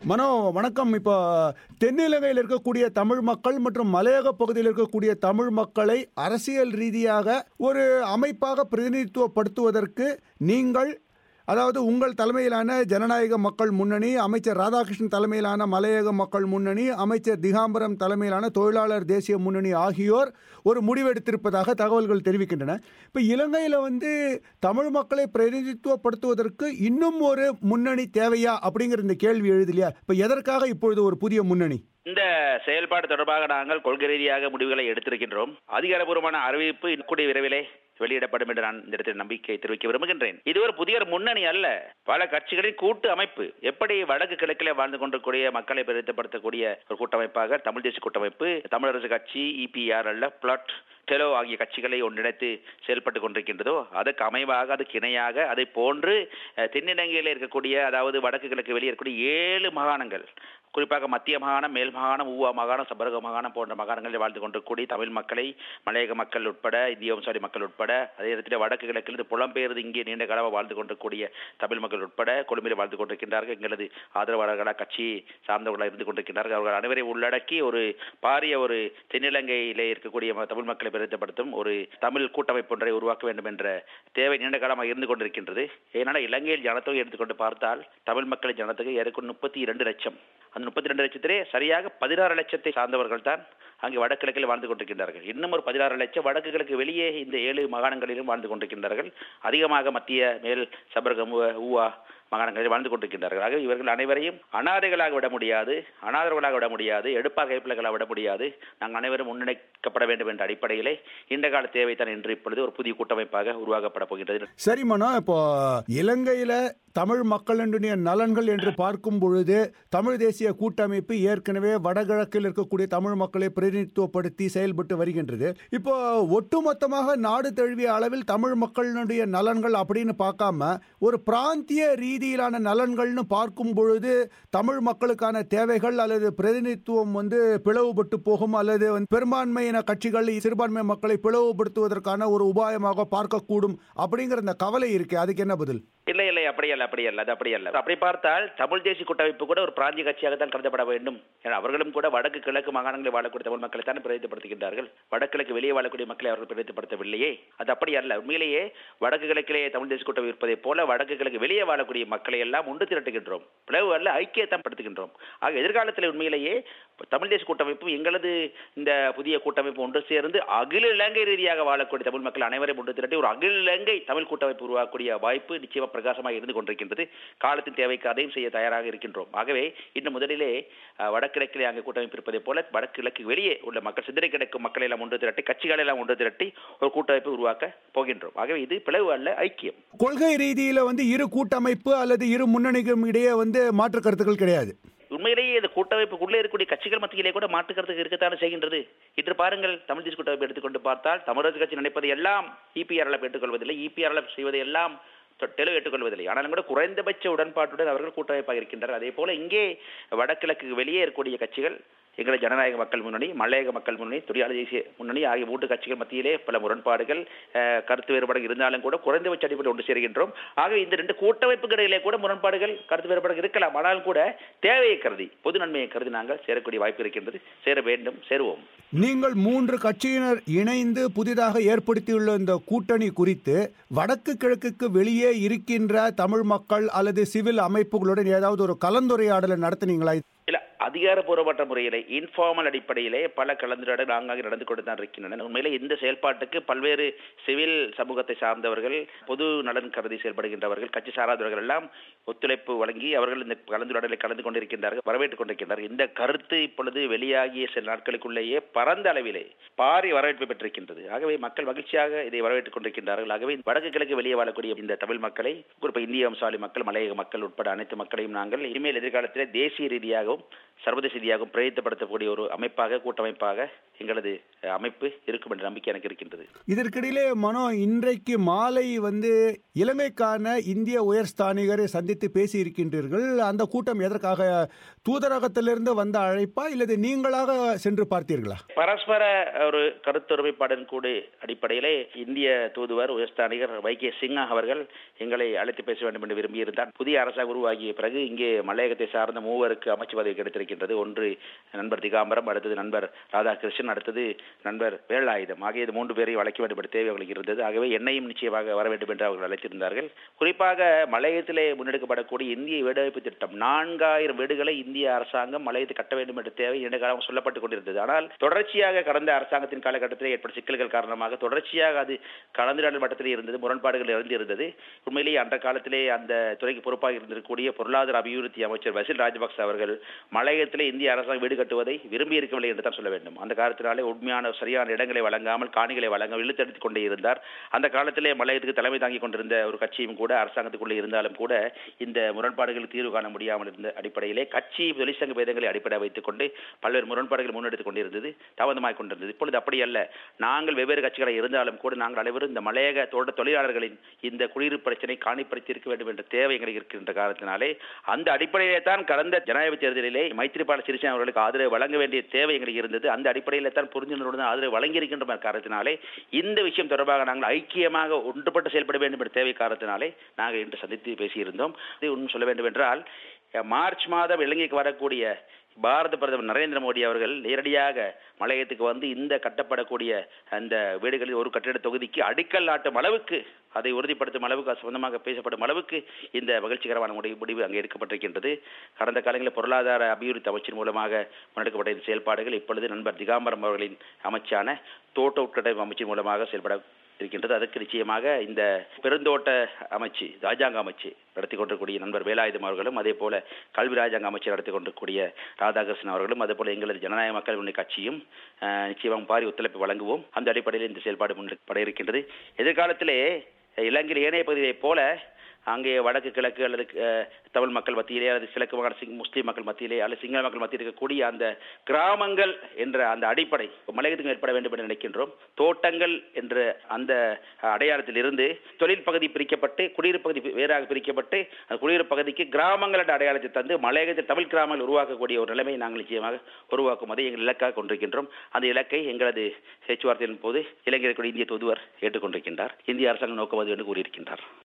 மனோ வணக்கம் இப்போ தென்னிலங்கையில் இருக்கக்கூடிய தமிழ் மக்கள் மற்றும் மலையக பகுதியில் இருக்கக்கூடிய தமிழ் மக்களை அரசியல் ரீதியாக ஒரு அமைப்பாக பிரதிநிதித்துவப்படுத்துவதற்கு நீங்கள் அதாவது உங்கள் தலைமையிலான ஜனநாயக மக்கள் முன்னணி அமைச்சர் ராதாகிருஷ்ணன் தலைமையிலான மலையக மக்கள் முன்னணி அமைச்சர் திகாம்பரம் தலைமையிலான தொழிலாளர் தேசிய முன்னணி ஆகியோர் ஒரு முடிவெடுத்திருப்பதாக தகவல்கள் தெரிவிக்கின்றன இப்போ இலங்கையில் வந்து தமிழ் மக்களை பிரதிநிதித்துவப்படுத்துவதற்கு இன்னும் ஒரு முன்னணி தேவையா அப்படிங்கிற இந்த கேள்வி எழுதலையா இப்போ எதற்காக இப்பொழுது ஒரு புதிய முன்னணி இந்த செயல்பாடு தொடர்பாக நாங்கள் கொள்கை ரீதியாக முடிவுகளை எடுத்திருக்கின்றோம் அதிகாரபூர்வமான அறிவிப்பு கூடிய விரைவிலே வெளியிடப்படும் என்று நான் இந்த இடத்தில் நம்பிக்கை தெரிவிக்க விரும்புகின்றேன் இது ஒரு புதிய ஒரு முன்னணி அல்ல பல கட்சிகளின் கூட்டு அமைப்பு எப்படி வடக்கு கிழக்கிலே வாழ்ந்து கொண்டிருக்கூடிய மக்களை பிரதிப்படுத்தக்கூடிய ஒரு கூட்டமைப்பாக தமிழ் தேசிய கூட்டமைப்பு தமிழரசு கட்சி இபிஆர் அல்ல பிளாட் டெலோ ஆகிய கட்சிகளை ஒன்றிணைத்து செயல்பட்டு கொண்டிருக்கின்றதோ அதற்கு அமைவாக அதுக்கு இணையாக அதை போன்று அஹ், தென்னிலங்கையில் இருக்கக்கூடிய அதாவது வடக்கு கிழக்கு வெளியே இருக்கக்கூடிய ஏழு மாகாணங்கள் குறிப்பாக மத்திய மாகாணம் மேல் மாகாணம் ஊவா மாகாணம் சபரக மாகாணம் போன்ற மாகாணங்களில் வாழ்ந்து கொண்டிருக்கக்கூடிய தமிழ் மக்களை மலையக மக்கள் உட்பட இந்திய வம்சாவளி மக்கள் உட்பட அதே நேரத்தில் வடக்கு கிழக்கிலிருந்து புலம்பெயர்ந்து இங்கே நீண்ட காலமாக வாழ்ந்து கொண்டிருக்கக்கூடிய தமிழ் மக்கள் உட்பட கொழும்பில் வாழ்ந்து கொண்டிருக்கின்றார்கள் எங்களது ஆதரவாளர்களாக கட்சி சார்ந்தவர்களாக இருந்து கொண்டிருக்கின்றார்கள் அவர்கள் அனைவரை உள்ளடக்கி ஒரு பாரிய ஒரு தென்னிலங்கையிலே இருக்கக்கூடிய ம- தமிழ் மக்களை பிரதிப்படுத்தும் ஒரு தமிழ் கூட்டமைப்பு ஒன்றை உருவாக்க வேண்டும் என்ற தேவை நீண்ட காலமாக இருந்து கொண்டிருக்கின்றது ஏனால் இலங்கையில் ஜனத்தொகை எடுத்துக்கொண்டு பார்த்தால் தமிழ் மக்களின் ஜனத்தொகை ஏறக்குறைய முப்பத்தி இரண்டு லட்சம் அந்த முப்பத்தி ரெண்டு லட்சத்திலே சரியாக பதினாறு லட்சத்தை சார்ந்தவர்கள் தான் அங்கே வடகிழக்கில் வாழ்ந்து கொண்டிருக்கின்றார்கள் இன்னும் ஒரு பதினாறு லட்சம் வடக்கு கிழக்கு வெளியே இந்த ஏழு மாகாணங்களிலும் வாழ்ந்து கொண்டிருக்கின்றார்கள் அதிகமாக மத்திய மேல் சபரகம் ஊ- ஊவா மாகாணங்களில் வாழ்ந்து கொண்டிருக்கின்றார்கள் ஆகவே இவர்கள் அனைவரையும் அனாதைகளாக விட முடியாது அனாதரவர்களாக விட முடியாது எடுப்பாக கைப்பிள்ளைகளாக விட முடியாது நாங்கள் அனைவரும் முன்னிணைக்கப்பட வேண்டும் என்ற அடிப்படையிலே இந்த கால தேவைத்தான் என்று இப்பொழுது ஒரு புதிய கூட்டமைப்பாக உருவாக்கப்பட போகின்றது சரி மனோ இப்போ இலங்கையில தமிழ் மக்களினுடைய நலன்கள் என்று பார்க்கும் பொழுது தமிழ் தேசிய கூட்டமைப்பு ஏற்கனவே வடகிழக்கில் இருக்கக்கூடிய தமிழ் மக்களை பிரதிநிதித்துவப்படுத்தி செயல்பட்டு வருகின்றது இப்போ ஒட்டுமொத்தமாக நாடு தழுவிய அளவில் தமிழ் மக்களினுடைய நலன்கள் அப்படின்னு பார்க்காம ஒரு பிராந்திய ரீதியிலான நலன்கள்னு பார்க்கும் பொழுது தமிழ் மக்களுக்கான தேவைகள் அல்லது பிரதிநிதித்துவம் வந்து பிளவுபட்டு போகும் அல்லது வந்து பெரும்பான்மையின கட்சிகள் சிறுபான்மை மக்களை பிளவுபடுத்துவதற்கான ஒரு உபாயமாக பார்க்கக்கூடும் அப்படிங்கிற இந்த கவலை இருக்கு அதுக்கு என்ன பதில் இல்லை இல்லை அப்படி அல்ல அப்படி அல்ல அது அப்படி அல்ல அப்படி பார்த்தால் தமிழ் தேசிய கூட்டமைப்பு கூட ஒரு பிராந்திய கட்சியாக தான் கருதப்பட வேண்டும் ஏன்னா அவர்களும் கூட வடக்கு கிழக்கு மாகாணங்களில் வாழக்கூடிய தமிழ் மக்களை தான் பிரதிநிதிப்படுத்துகின்றார்கள் வடகிழக்கு வெளியே வாழக்கூடிய மக்களை அவர்கள் பிரதிநிதிப்படுத்தவில்லையே அது அப்படி அல்ல உண்மையிலேயே வடக்கு கிழக்கிலே தமிழ் தேசிய கூட்டமைப்பு இருப்பதைப் போல வடக்கு கிழக்கு வெளியே வாழக்கூடிய மக்களை எல்லாம் ஒன்று திரட்டுகின்றோம் பிளவு அல்ல ஐக்கியத்தான் படுத்துகின்றோம் ஆக எதிர்காலத்தில் உண்மையிலேயே தமிழ் தேசிய கூட்டமைப்பு எங்களது இந்த புதிய கூட்டமைப்பு ஒன்று சேர்ந்து அகில இலங்கை ரீதியாக வாழக்கூடிய தமிழ் மக்கள் அனைவரையும் ஒன்று திரட்டி ஒரு அகில இலங்கை தமிழ் கூட்டமைப்பு உருவாக்கக்கூடிய வாய்ப்பு நிச்சயமாக பிரகாசமாக இருந்து கொண்டிருக்கின்றது காலத்தின் தேவைக்கு அதையும் செய்ய தயாராக இருக்கின்றோம் ஆகவே இன்னும் முதலிலே அஹ், வடகிழக்கிலே அங்கே கூட்டமைப்பு இருப்பதைப் போல வடகிழக்கு வெளியே உள்ள மக்கள் சிதறி கிடக்கும் மக்களை எல்லாம் ஒன்று திரட்டி கட்சிகளை எல்லாம் ஒன்று திரட்டி ஒரு கூட்டமைப்பை உருவாக்க போகின்றோம் ஆகவே இது பிளவு அல்ல ஐக்கியம் கொள்கை ரீதியில வந்து இரு கூட்டமைப்பு அல்லது இரு முன்னணிகளும் இடையே வந்து மாற்று கருத்துக்கள் கிடையாது உண்மையிலேயே இந்த கூட்டமைப்புக்குள்ளே இருக்கக்கூடிய கட்சிகள் மத்தியிலே கூட மாற்றுக்கருத்து இருக்கத்தானே செய்கின்றது இன்று பாருங்கள் தமிழ் தேசிய கூட்டமைப்பு எடுத்துக்கொண்டு பார்த்தால் தமிழரசு கட்சி நினைப்பது எல்லாம் இபிஆர்எல் ஏற்றுக்கொள்வதில்லை இபிஆர்எல் செய்வது எல்லாம் தொ- தெளிவு ஏற்றுக்கொள்வதில்லை ஆனாலும் கூட குறைந்தபட்ச உடன்பாட்டுடன் அவர்கள் கூட்டமைப்பாக இருக்கின்றனர் அதே போல இங்கே வடகிழக்கு வெளியே இருக்கக்கூடிய கட்சிகள் எங்களை ஜனநாயக மக்கள் முன்னணி மலையக மக்கள் முன்னணி தொழிலாளர் தேசிய முன்னணி ஆகிய மூன்று கட்சிகள் மத்தியிலே பல முரண்பாடுகள் அஹ், கருத்து வேறுபாடு இருந்தாலும் கூட குறைந்தபட்ச அடிப்படையில் ஒன்று சேர்கின்றோம் ஆக இந்த ரெண்டு கூட்டமைப்புக்கு இடையிலே கூட முரண்பாடுகள் கருத்து வேறுபாடு இருக்கலாம் ஆனாலும் கூட தேவையை கருதி பொது நன்மையை கருதி நாங்கள் சேரக்கூடிய வாய்ப்பு இருக்கின்றது சேர வேண்டும் சேருவோம் நீங்கள் மூன்று கட்சியினர் இணைந்து புதிதாக ஏற்படுத்தியுள்ள இந்த கூட்டணி குறித்து வடக்கு கிழக்குக்கு வெளியே இருக்கின்ற தமிழ் மக்கள் அல்லது சிவில் அமைப்புகளுடன் ஏதாவது ஒரு கலந்துரையாடலை நடத்துனீங்களா இல்ல அதிகாரப்பூர்வமற்ற முறையிலே இன்ஃபார்மல் அடிப்படையிலே பல கலந்துரையாடல் ஆங்காங்கே நடந்து கொண்டு தான் இருக்கின்றன உண்மையிலே இந்த செயல்பாட்டுக்கு பல்வேறு சிவில் சமூகத்தை சார்ந்தவர்கள் பொது நலன் கருதி செயல்படுகின்றவர்கள் கட்சி சாராதவர்கள் எல்லாம் ஒத்துழைப்பு வழங்கி அவர்கள் இந்த கலந்துரையாடலை கலந்து கொண்டிருக்கின்றார்கள் வரவேற்றுக் கொண்டிருக்கின்றார்கள் இந்த கருத்து இப்பொழுது வெளியாகிய சில நாட்களுக்குள்ளேயே பரந்த அளவிலே பாரி வரவேற்பு பெற்றிருக்கின்றது ஆகவே மக்கள் மகிழ்ச்சியாக இதை வரவேற்றுக் கொண்டிருக்கின்றார்கள் ஆகவே வடக்கு கிழக்கு வெளியே வாழக்கூடிய இந்த தமிழ் மக்களை குறிப்பாக இந்திய வம்சாவளி மக்கள் மலையக மக்கள் உட்பட அனைத்து மக்களையும் நாங்கள் இனிமேல் எதிர்காலத்திலே தேசிய ரீதியாகவும் சர்வதேச ரீதியாகவும் பிரயத்தப்படுத்தக்கூடிய ஒரு அமைப்பாக கூட்டமைப்பாக எங்களது அஹ், அமைப்பு இருக்கும் என்ற நம்பிக்கை எனக்கு இருக்கின்றது இதற்கிடையிலே மனோ இன்றைக்கு மாலை வந்து இலங்கைக்கான இந்திய உயர்ஸ்தானிகரை சந்தித்து பேசி இருக்கின்றீர்கள் அந்த கூட்டம் எதற்காக தூதரகத்திலிருந்து வந்த அழைப்பா இல்லது நீங்களாக சென்று பார்த்தீர்களா பரஸ்பர ஒரு கருத்தொருமைப்பாடின் கூட அடிப்படையிலே இந்திய தூதுவர் உயர்ஸ்தானிகர் வை கே சிங்ஹா அவர்கள் எங்களை அழைத்து பேச வேண்டும் என்று விரும்பியிருந்தார் புதிய அரசாக உருவாகிய பிறகு இங்கே மலையகத்தை சார்ந்த மூவருக்கு அமைச்சு பதவி கிடைத்திருக்கின்றது ஒன்று நண்பர் திகாம்பரம் அடுத்தது நண்பர் ராதாகிருஷ்ணன் அடுத்தது நண்பர் வேலாயுதம் ஆகிய இது மூன்று பேரையும் அழைக்க வேண்டும் என்ற தேவை அவர்களுக்கு இருந்தது ஆகவே என்னையும் நிச்சயமாக வர வேண்டும் என்று அவர்கள் அழைத்திருந்தார்கள் குறிப்பாக மலையகத்திலே முன்னெடுக்கப்படக்கூடிய இந்திய வீடமைப்பு திட்டம் நான்காயிரம் வீடுகளை இந்திய அரசாங்கம் மலையத்தில் கட்ட வேண்டும் என்ற தேவை நீண்ட காலம் சொல்லப்பட்டுக் கொண்டிருந்தது ஆனால் தொடர்ச்சியாக கடந்த அரசாங்கத்தின் காலகட்டத்தில் ஏற்பட்ட சிக்கல்கள் காரணமாக தொடர்ச்சியாக அது கலந்துரையாடல் மட்டத்தில் இருந்தது முரண்பாடுகள் இருந்து இருந்தது உண்மையிலேயே அந்த காலத்திலே அந்த துறைக்கு பொறுப்பாக இருந்திருக்கக்கூடிய பொருளாதார அபிவிருத்தி அமைச்சர் வசில் ராஜபக்ச அவர்கள் மலையகத்திலே இந்திய அரசாங்கம் வீடு கட்டுவதை விரும்பி இருக்கவில்லை என்று தான் சொல்ல வேண்டும் அந்த காலத்தினாலே உண்மையான சரியான இடங்களை வழங்காமல் காணிகளை வழங்க இழுத்தெடுத்துக் கொண்டே இருந்தார் அந்த காலத்திலே மலையத்துக்கு தலைமை தாங்கிக் கொண்டிருந்த ஒரு கட்சியும் கூட அரசாங்கத்துக்குள்ளே இருந்தாலும் கூட இந்த முரண்பாடுகளுக்கு தீர்வு காண முடியாமல் இருந்த அடிப்படையிலே கட்சி தொழிற்சங்க பேதங்களை அடிப்படை வைத்துக் கொண்டு பல்வேறு முரண்பாடுகள் முன்னெடுத்துக் கொண்டிருந்தது தாமதமாகிக் கொண்டிருந்தது இப்பொழுது அப்படி அல்ல நாங்கள் வெவ்வேறு கட்சிகளை இருந்தாலும் கூட நாங்கள் அனைவரும் இந்த மலையக தோட்ட தொழிலாளர்களின் இந்த குடியிருப்பு பிரச்சனை காணிப்படுத்தி இருக்க வேண்டும் என்ற தேவை எங்களுக்கு இருக்கின்ற காரணத்தினாலே அந்த அடிப்படையிலே தான் கடந்த ஜனாதிபதி தேர்தலிலே மைத்திரிபால சிறிசேன அவர்களுக்கு ஆதரவு வழங்க வேண்டிய தேவை எங்களுக்கு இருந்தது அந்த அடிப்படையிலே தான் புரிந்துணர்வுடன் ஆதரவு வழங்கி இருக்கின்ற காரணத்தினாலே இந்த விஷயம் தொடர்பாக நாங்கள் ஐக்கியமாக ஒன்றுபட்டு செயல்பட வேண்டும் என்ற தேவை காரணத்தினாலே நாங்கள் இன்று சந்தித்து பேசியிருந்தோம் இது ஒன்றும் சொல்ல வேண்டும் என்றால் மார்ச் மாதம் இலங்கைக்கு வரக்கூடிய பாரத பிரதமர் நரேந்திர மோடி அவர்கள் நேரடியாக மலையத்துக்கு வந்து இந்த கட்டப்படக்கூடிய அந்த வீடுகளில் ஒரு கட்டிட தொகுதிக்கு அடிக்கல் நாட்டும் அளவுக்கு அதை உறுதிப்படுத்தும் அளவுக்கு அது சொந்தமாக பேசப்படும் அளவுக்கு இந்த மகிழ்ச்சிகரமான முடிவு முடிவு அங்கே எடுக்கப்பட்டிருக்கின்றது கடந்த காலங்களில் பொருளாதார அபிவிருத்தி அமைச்சின் மூலமாக முன்னெடுக்கப்பட்ட இந்த செயல்பாடுகள் இப்பொழுது நண்பர் திகாம்பரம் அவர்களின் அமைச்சான தோட்ட உட்கட்டமைப்பு அமைச்சின் மூலமாக செயல்பட இருக்கின்றது அதற்கு நிச்சயமாக இந்த பெருந்தோட்ட அமைச்சு ராஜாங்க அமைச்சு நடத்தி கொண்டிருக்கூடிய நண்பர் வேலாயுதம் அவர்களும் அதே போல கல்வி ராஜாங்க அமைச்சர் நடத்தி கொண்டிருக்கூடிய ராதாகிருஷ்ணன் அவர்களும் அதே போல எங்களது ஜனநாயக மக்கள் முன்னணி கட்சியும் அஹ், நிச்சயமாக பாரி ஒத்துழைப்பு வழங்குவோம் அந்த அடிப்படையில் இந்த செயல்பாடு முன்னெடுக்கப்பட இருக்கின்றது எதிர்காலத்திலே இலங்கையில் ஏனைய பகுதியைப் போல அங்கே வடக்கு கிழக்கு அல்லது அஹ், தமிழ் மக்கள் மத்தியிலே அல்லது கிழக்கு மாகாண சிங் முஸ்லீம் மக்கள் மத்தியிலே அல்லது சிங்கள மக்கள் மத்தியில் இருக்கக்கூடிய அந்த கிராமங்கள் என்ற அந்த அடிப்படை மலையத்துக்கு ஏற்பட வேண்டும் என்று நினைக்கின்றோம் தோட்டங்கள் என்ற அந்த அடையாளத்தில் இருந்து தொழில் பகுதி பிரிக்கப்பட்டு குடியிருப்பு பகுதி வேறாக பிரிக்கப்பட்டு அந்த குடியிருப்பு பகுதிக்கு கிராமங்கள் என்ற அடையாளத்தை தந்து மலையகத்தில் தமிழ் கிராமங்கள் உருவாக்கக்கூடிய ஒரு நிலைமையை நாங்கள் நிச்சயமாக உருவாக்குவதை எங்கள் இலக்காக கொண்டிருக்கின்றோம் அந்த இலக்கை எங்களது பேச்சுவார்த்தையின் போது இலங்கையில் இருக்கக்கூடிய இந்திய தூதுவர் ஏற்றுக்கொண்டிருக்கின்றார் இந்திய அரசாங்கம் நோக்குவது என்று கூறியிருக்கின்றார்